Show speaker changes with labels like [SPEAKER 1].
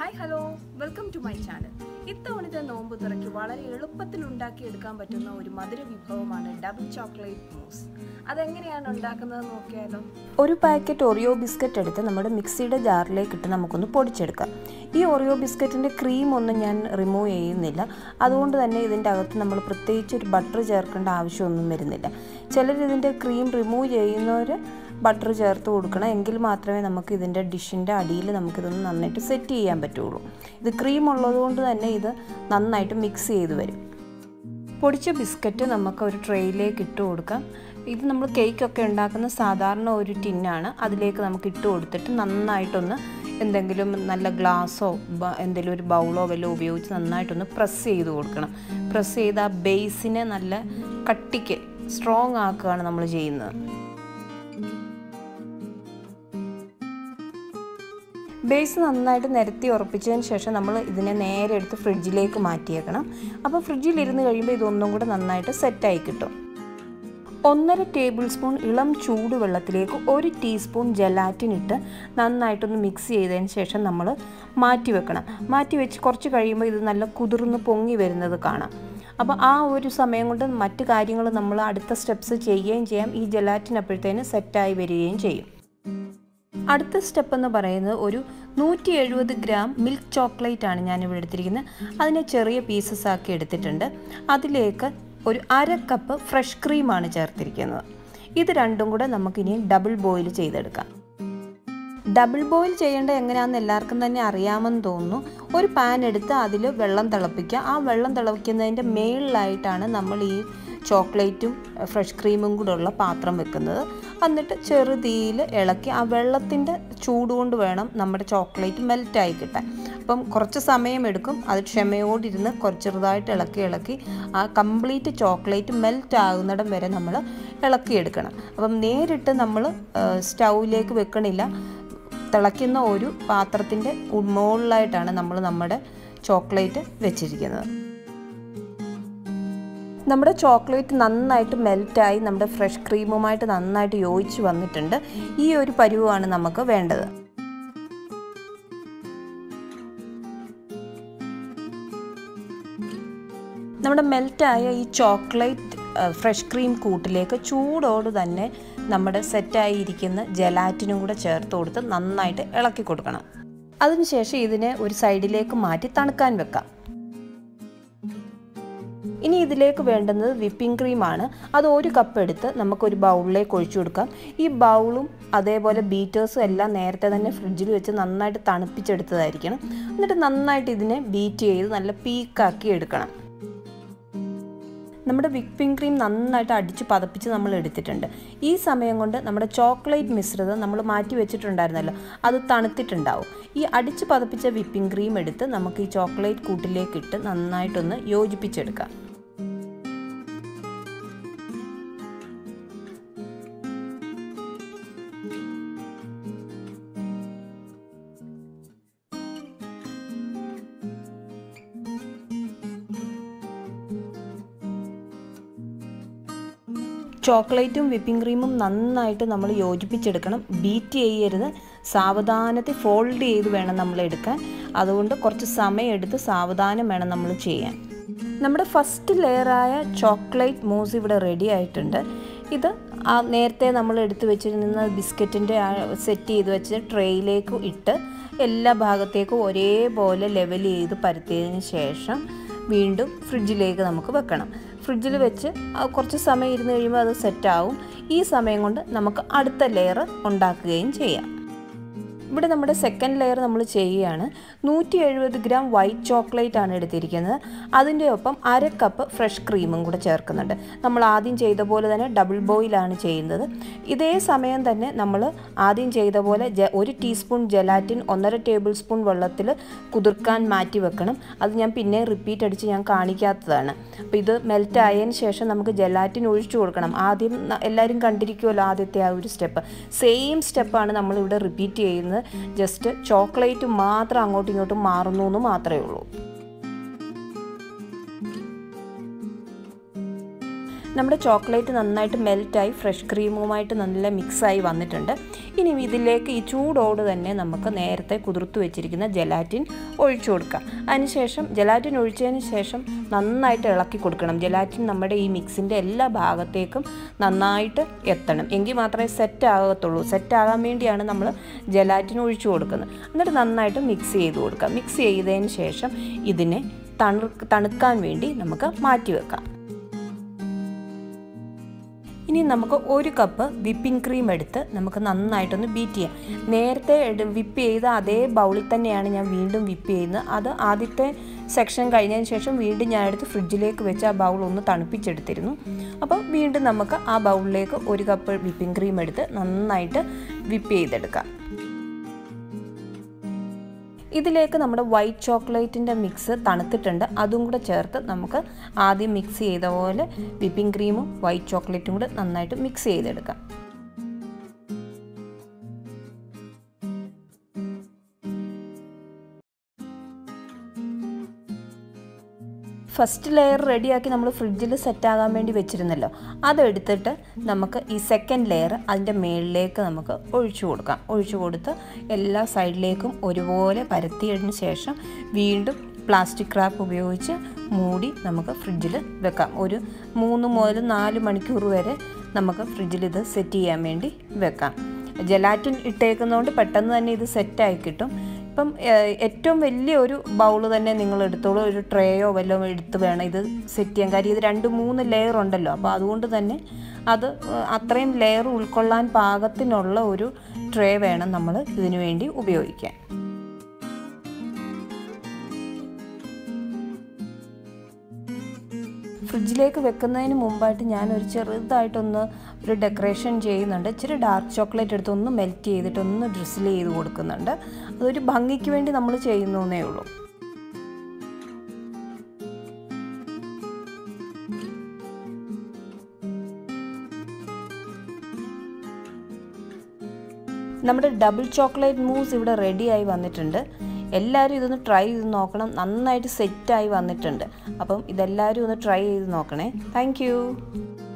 [SPEAKER 1] hi hello welcome to my channel ഇത്തവണത്തെ നോമ്പ് തുറയ്ക്ക് വളരെ എളുപ്പത്തിൽ ഉണ്ടാക്കിയെടുക്കാൻ പറ്റുന്ന ഒരു മധുര വിഭവമാണ് ഡബിൾ ചോക്ലേറ്റ് മൂസ് അതെങ്ങനെയാണ് ഉണ്ടാക്കുന്നത് നോക്കിയാലോ
[SPEAKER 2] ഒരു പാക്കറ്റ് ഒറിയോ ബിസ്ക്കറ്റ് എടുത്ത് നമ്മുടെ മിക്സിയുടെ ജാറിലേക്ക് ഇട്ട് നമുക്കൊന്ന് പൊടിച്ചെടുക്കാം ഈ ഒറിയോ ബിസ്ക്കറ്റിൻ്റെ ക്രീം ഒന്നും ഞാൻ റിമൂവ് ചെയ്യുന്നില്ല അതുകൊണ്ട് തന്നെ ഇതിൻ്റെ അകത്ത് നമ്മൾ പ്രത്യേകിച്ച് ഒരു ബട്ടർ ചേർക്കേണ്ട ആവശ്യമൊന്നും വരുന്നില്ല ചിലർ ഇതിൻ്റെ ക്രീം റിമൂവ് ചെയ്യുന്നവർ ബട്ടർ ചേർത്ത് കൊടുക്കണം എങ്കിൽ മാത്രമേ നമുക്ക് ഇതിൻ്റെ ഡിഷിൻ്റെ അടിയിൽ നമുക്കിതൊന്ന് നന്നായിട്ട് സെറ്റ് ചെയ്യാൻ പറ്റുള്ളൂ ഇത് ക്രീം ഉള്ളതുകൊണ്ട് തന്നെ ഇത് നന്നായിട്ട് മിക്സ് ചെയ്ത് വരും പൊടിച്ച ബിസ്ക്കറ്റ് നമുക്ക് ഒരു ട്രേയിലേക്ക് ഇട്ട് കൊടുക്കാം ഇത് നമ്മൾ കേക്കൊക്കെ ഉണ്ടാക്കുന്ന സാധാരണ ഒരു ടിന്നാണ് അതിലേക്ക് നമുക്ക് ഇട്ട് കൊടുത്തിട്ട് നന്നായിട്ടൊന്ന് എന്തെങ്കിലും നല്ല ഗ്ലാസ്സോ എന്തെങ്കിലും ഒരു ബൗളോ വല്ലതും ഉപയോഗിച്ച് നന്നായിട്ടൊന്ന് പ്രസ് ചെയ്ത് കൊടുക്കണം പ്രസ് ചെയ്ത് ആ ബേസിനെ നല്ല കട്ടിക്ക് സ്ട്രോങ് ആക്കുകയാണ് നമ്മൾ ചെയ്യുന്നത് ബേസ് നന്നായിട്ട് നിരത്തി ഉറപ്പിച്ചതിന് ശേഷം നമ്മൾ ഇതിനെ നേരെ എടുത്ത് ഫ്രിഡ്ജിലേക്ക് മാറ്റിയേക്കണം അപ്പോൾ ഫ്രിഡ്ജിലിരുന്ന് കഴിയുമ്പോൾ ഇതൊന്നും കൂടെ നന്നായിട്ട് സെറ്റായി കിട്ടും ഒന്നര ടേബിൾ സ്പൂൺ ഇളം ചൂടുവെള്ളത്തിലേക്ക് ഒരു ടീസ്പൂൺ ജലാറ്റിൻ ഇട്ട് നന്നായിട്ടൊന്ന് മിക്സ് ചെയ്തതിന് ശേഷം നമ്മൾ മാറ്റി വെക്കണം മാറ്റി വെച്ച് കുറച്ച് കഴിയുമ്പോൾ ഇത് നല്ല കുതിർന്ന് പൊങ്ങി വരുന്നത് കാണാം അപ്പോൾ ആ ഒരു സമയം കൊണ്ട് മറ്റു കാര്യങ്ങൾ നമ്മൾ അടുത്ത സ്റ്റെപ്സ് ചെയ്യുകയും ചെയ്യാം ഈ ജലാറ്റിൻ അപ്പോഴത്തേന് സെറ്റായി വരികയും ചെയ്യും അടുത്ത സ്റ്റെപ്പ് എന്ന് പറയുന്നത് ഒരു നൂറ്റി എഴുപത് ഗ്രാം മിൽക്ക് ചോക്ലേറ്റ് ആണ് ഞാനിവിടെ എടുത്തിരിക്കുന്നത് അതിനെ ചെറിയ പീസസ് ആക്കി എടുത്തിട്ടുണ്ട് അതിലേക്ക് ഒരു അര കപ്പ് ഫ്രഷ് ക്രീമാണ് ചേർത്തിരിക്കുന്നത് ഇത് രണ്ടും കൂടെ നമുക്കിനി ഡബിൾ ബോയിൽ ചെയ്തെടുക്കാം ഡബിൾ ബോയിൽ ചെയ്യേണ്ടത് എങ്ങനെയാണെന്ന് എല്ലാവർക്കും തന്നെ അറിയാമെന്ന് തോന്നുന്നു ഒരു പാൻ എടുത്ത് അതിൽ വെള്ളം തിളപ്പിക്കുക ആ വെള്ളം തിളപ്പിക്കുന്നതിൻ്റെ മേളിലായിട്ടാണ് നമ്മൾ ഈ ചോക്ലേറ്റും ഫ്രഷ് ക്രീമും കൂടെ ഉള്ള പാത്രം വെക്കുന്നത് എന്നിട്ട് ചെറുതീയിൽ ഇളക്കി ആ വെള്ളത്തിൻ്റെ ചൂടുകൊണ്ട് വേണം നമ്മുടെ ചോക്ലേറ്റ് മെൽറ്റായി കിട്ടാൻ അപ്പം കുറച്ച് സമയമെടുക്കും അത് ക്ഷമയോടിരുന്ന് കുറച്ച് ചെറുതായിട്ട് ഇളക്കി ഇളക്കി ആ കംപ്ലീറ്റ് ചോക്ലേറ്റ് മെൽറ്റ് ആകുന്നിടം വരെ നമ്മൾ ഇളക്കിയെടുക്കണം അപ്പം നേരിട്ട് നമ്മൾ സ്റ്റൗവിലേക്ക് വെക്കണില്ല തിളയ്ക്കുന്ന ഒരു പാത്രത്തിൻ്റെ മുകളിലായിട്ടാണ് നമ്മൾ നമ്മുടെ ചോക്ലേറ്റ് വെച്ചിരിക്കുന്നത് നമ്മുടെ ചോക്ലേറ്റ് നന്നായിട്ട് മെൽറ്റായി നമ്മുടെ ഫ്രഷ് ക്രീമുമായിട്ട് നന്നായിട്ട് യോജിച്ച് വന്നിട്ടുണ്ട് ഈ ഒരു പരുവമാണ് നമുക്ക് വേണ്ടത് നമ്മുടെ മെൽറ്റായ ഈ ചോക്ലേറ്റ് ഫ്രഷ് ക്രീം കൂട്ടിലേക്ക് ചൂടോട് തന്നെ നമ്മുടെ സെറ്റായിരിക്കുന്ന ജലാറ്റിനും കൂടെ ചേർത്ത് കൊടുത്ത് നന്നായിട്ട് ഇളക്കി കൊടുക്കണം അതിനുശേഷം ഇതിനെ ഒരു സൈഡിലേക്ക് മാറ്റി തണുക്കാൻ വെക്കാം ഇനി ഇതിലേക്ക് വേണ്ടുന്നത് വിപ്പിംഗ് ക്രീമാണ് അത് ഒരു കപ്പ് എടുത്ത് നമുക്കൊരു ബൗളിലേക്ക് ഒഴിച്ചു കൊടുക്കാം ഈ ബൗളും അതേപോലെ ബീറ്റേഴ്സും എല്ലാം നേരത്തെ തന്നെ ഫ്രിഡ്ജിൽ വെച്ച് നന്നായിട്ട് തണുപ്പിച്ചെടുത്തതായിരിക്കണം എന്നിട്ട് നന്നായിട്ട് ഇതിനെ ബീറ്റ് ചെയ്ത് നല്ല പീക്കാക്കി എടുക്കണം നമ്മുടെ വിപ്പിംഗ് ക്രീം നന്നായിട്ട് അടിച്ച് പതപ്പിച്ച് നമ്മൾ എടുത്തിട്ടുണ്ട് ഈ സമയം കൊണ്ട് നമ്മുടെ ചോക്ലേറ്റ് മിശ്രിതം നമ്മൾ മാറ്റി വെച്ചിട്ടുണ്ടായിരുന്നല്ലോ അത് തണുത്തിട്ടുണ്ടാവും ഈ അടിച്ച് പതപ്പിച്ച വിപ്പിംഗ് ക്രീം എടുത്ത് നമുക്ക് ഈ ചോക്ലേറ്റ് കൂട്ടിലേക്ക് ഇട്ട് നന്നായിട്ടൊന്ന് യോജിപ്പിച്ചെടുക്കാം ചോക്ലേറ്റും വിപ്പിംഗ് ക്രീമും നന്നായിട്ട് നമ്മൾ യോജിപ്പിച്ചെടുക്കണം ബീറ്റ് ചെയ്യരുത് സാവധാനത്തിൽ ഫോൾഡ് ചെയ്ത് വേണം നമ്മൾ എടുക്കാൻ അതുകൊണ്ട് കുറച്ച് സമയം എടുത്ത് സാവധാനം വേണം നമ്മൾ ചെയ്യാൻ നമ്മുടെ ഫസ്റ്റ് ലെയറായ ചോക്ലേറ്റ് മൂസ് ഇവിടെ റെഡി ആയിട്ടുണ്ട് ഇത് ആ നേരത്തെ നമ്മൾ എടുത്തു വെച്ചിരുന്ന ബിസ്ക്കറ്റിൻ്റെ സെറ്റ് ചെയ്ത് വെച്ച ട്രേയിലേക്ക് ഇട്ട് എല്ലാ ഭാഗത്തേക്കും ഒരേപോലെ ലെവൽ ചെയ്ത് പരത്തിയതിന് ശേഷം വീണ്ടും ഫ്രിഡ്ജിലേക്ക് നമുക്ക് വെക്കണം ഫ്രിഡ്ജിൽ വെച്ച് കുറച്ച് സമയം ഇരുന്ന് കഴിയുമ്പോൾ അത് സെറ്റാവും ഈ സമയം കൊണ്ട് നമുക്ക് അടുത്ത ലെയർ ഉണ്ടാക്കുകയും ചെയ്യാം ഇവിടെ നമ്മുടെ സെക്കൻഡ് ലെയർ നമ്മൾ ചെയ്യുകയാണ് നൂറ്റി എഴുപത് ഗ്രാം വൈറ്റ് ചോക്ലേറ്റ് ആണ് എടുത്തിരിക്കുന്നത് അതിൻ്റെ ഒപ്പം അര കപ്പ് ഫ്രഷ് ക്രീമും കൂടെ ചേർക്കുന്നുണ്ട് നമ്മൾ ആദ്യം ചെയ്ത പോലെ തന്നെ ഡബിൾ ബോയിലാണ് ചെയ്യുന്നത് ഇതേ സമയം തന്നെ നമ്മൾ ആദ്യം ചെയ്ത പോലെ ഒരു ടീസ്പൂൺ ജലാറ്റിൻ ഒന്നര ടേബിൾ സ്പൂൺ വെള്ളത്തിൽ കുതിർക്കാൻ മാറ്റി വെക്കണം അത് ഞാൻ പിന്നെ റിപ്പീറ്റ് അടിച്ച് ഞാൻ കാണിക്കാത്തതാണ് അപ്പോൾ ഇത് മെൽറ്റ് ആയതിന് ശേഷം നമുക്ക് ജലാറ്റിൻ ഒഴിച്ചു കൊടുക്കണം ആദ്യം എല്ലാവരും കണ്ടിരിക്കുമല്ലോ ആദ്യത്തെ ആ ഒരു സ്റ്റെപ്പ് സെയിം സ്റ്റെപ്പാണ് നമ്മളിവിടെ റിപ്പീറ്റ് ചെയ്യുന്നത് ജസ്റ്റ് ചോക്ലേറ്റ് മാത്രം അങ്ങോട്ടും ഇങ്ങോട്ടും മാറുന്നു എന്ന് മാത്രമേ ഉള്ളൂ നമ്മുടെ ചോക്ലേറ്റ് നന്നായിട്ട് മെൽറ്റായി ഫ്രഷ് ക്രീമുമായിട്ട് നല്ല മിക്സായി വന്നിട്ടുണ്ട് ഇനി ഇതിലേക്ക് ഈ ചൂടോട് തന്നെ നമുക്ക് നേരത്തെ കുതിർത്ത് വെച്ചിരിക്കുന്ന ജലാറ്റിൻ ഒഴിച്ചു കൊടുക്കാം അതിനുശേഷം ജലാറ്റിൻ ഒഴിച്ചതിന് ശേഷം നന്നായിട്ട് ഇളക്കി കൊടുക്കണം ജലാറ്റിൻ നമ്മുടെ ഈ മിക്സിൻ്റെ എല്ലാ ഭാഗത്തേക്കും നന്നായിട്ട് എത്തണം എങ്കിൽ മാത്രമേ സെറ്റ് ആകത്തുള്ളൂ സെറ്റ് ആകാൻ വേണ്ടിയാണ് നമ്മൾ ജലാറ്റിൻ ഒഴിച്ചു കൊടുക്കുന്നത് എന്നിട്ട് നന്നായിട്ട് മിക്സ് ചെയ്ത് കൊടുക്കാം മിക്സ് ചെയ്തതിന് ശേഷം ഇതിനെ തണു തണുക്കാൻ വേണ്ടി നമുക്ക് മാറ്റി വെക്കാം ഇനി നമുക്ക് ഒരു കപ്പ് വിപ്പിംഗ് ക്രീം എടുത്ത് നമുക്ക് നന്നായിട്ടൊന്ന് ബീറ്റ് ചെയ്യാം നേരത്തെ വിപ്പ് ചെയ്ത അതേ ബൗളിൽ തന്നെയാണ് ഞാൻ വീണ്ടും വിപ്പ് ചെയ്യുന്നത് അത് ആദ്യത്തെ സെക്ഷൻ കഴിഞ്ഞതിന് ശേഷം വീണ്ടും ഞാൻ എടുത്ത് ഫ്രിഡ്ജിലേക്ക് വെച്ച് ആ ബൗൾ ഒന്ന് തണുപ്പിച്ചെടുത്തിരുന്നു അപ്പോൾ വീണ്ടും നമുക്ക് ആ ബൗളിലേക്ക് ഒരു കപ്പ് വിപ്പിംഗ് ക്രീം എടുത്ത് നന്നായിട്ട് വിപ്പ് ചെയ്തെടുക്കാം ഇതിലേക്ക് നമ്മുടെ വൈറ്റ് ചോക്ലേറ്റിൻ്റെ മിക്സ് തണുത്തിട്ടുണ്ട് അതും കൂടെ ചേർത്ത് നമുക്ക് ആദ്യം മിക്സ് ചെയ്ത പോലെ വിപ്പിംഗ് ക്രീമും വൈറ്റ് ചോക്ലേറ്റും കൂടെ നന്നായിട്ട് മിക്സ് ചെയ്തെടുക്കാം ഫസ്റ്റ് ലെയർ റെഡിയാക്കി നമ്മൾ ഫ്രിഡ്ജിൽ സെറ്റാകാൻ വേണ്ടി വെച്ചിരുന്നല്ലോ അതെടുത്തിട്ട് നമുക്ക് ഈ സെക്കൻഡ് ലെയർ അതിൻ്റെ മുകളിലേക്ക് നമുക്ക് ഒഴിച്ചു കൊടുക്കാം ഒഴിച്ചു കൊടുത്ത് എല്ലാ സൈഡിലേക്കും ഒരുപോലെ പരത്തിയതിന് ശേഷം വീണ്ടും പ്ലാസ്റ്റിക് റാപ്പ് ഉപയോഗിച്ച് മൂടി നമുക്ക് ഫ്രിഡ്ജിൽ വെക്കാം ഒരു മൂന്ന് മുതൽ നാല് മണിക്കൂർ വരെ നമുക്ക് ഫ്രിഡ്ജിൽ ഇത് സെറ്റ് ചെയ്യാൻ വേണ്ടി വെക്കാം ജലാറ്റിൻ ഇട്ടേക്കുന്നതുകൊണ്ട് പെട്ടെന്ന് തന്നെ ഇത് സെറ്റായി കിട്ടും ഇപ്പം ഏറ്റവും വലിയ ഒരു ബൗള് തന്നെ നിങ്ങൾ എടുത്തോളൂ ഒരു ട്രേയോ വല്ലതും എടുത്ത് വേണം ഇത് സെറ്റ് ചെയ്യാൻ കാര്യം ഇത് രണ്ട് മൂന്ന് ലെയർ ഉണ്ടല്ലോ അപ്പോൾ അതുകൊണ്ട് തന്നെ അത് അത്രയും ലെയർ ഉൾക്കൊള്ളാൻ പാകത്തിനുള്ള ഒരു ട്രേ വേണം നമ്മൾ ഇതിനു വേണ്ടി ഉപയോഗിക്കാൻ ഫ്രിഡ്ജിലേക്ക് വെക്കുന്നതിന് മുമ്പായിട്ട് ഞാനൊരു ചെറുതായിട്ടൊന്ന് ഒരു ഡെക്കറേഷൻ ചെയ്യുന്നുണ്ട് ഇച്ചിരി ഡാർക്ക് ചോക്ലേറ്റ് എടുത്ത് ഒന്ന് മെൽറ്റ് ചെയ്തിട്ട് ഒന്ന് ഡ്രിസിൽ ചെയ്ത് കൊടുക്കുന്നുണ്ട് അതൊരു ഭംഗിക്ക് വേണ്ടി നമ്മൾ ചെയ്യുന്നേ ഉള്ളൂ നമ്മുടെ ഡബിൾ ചോക്ലേറ്റ് മൂസ് ഇവിടെ റെഡിയായി വന്നിട്ടുണ്ട് എല്ലാവരും ഇതൊന്ന് ട്രൈ ചെയ്ത് നോക്കണം നന്നായിട്ട് സെറ്റായി വന്നിട്ടുണ്ട് അപ്പം ഇതെല്ലാവരും ഒന്ന് ട്രൈ ചെയ്ത് നോക്കണേ താങ്ക്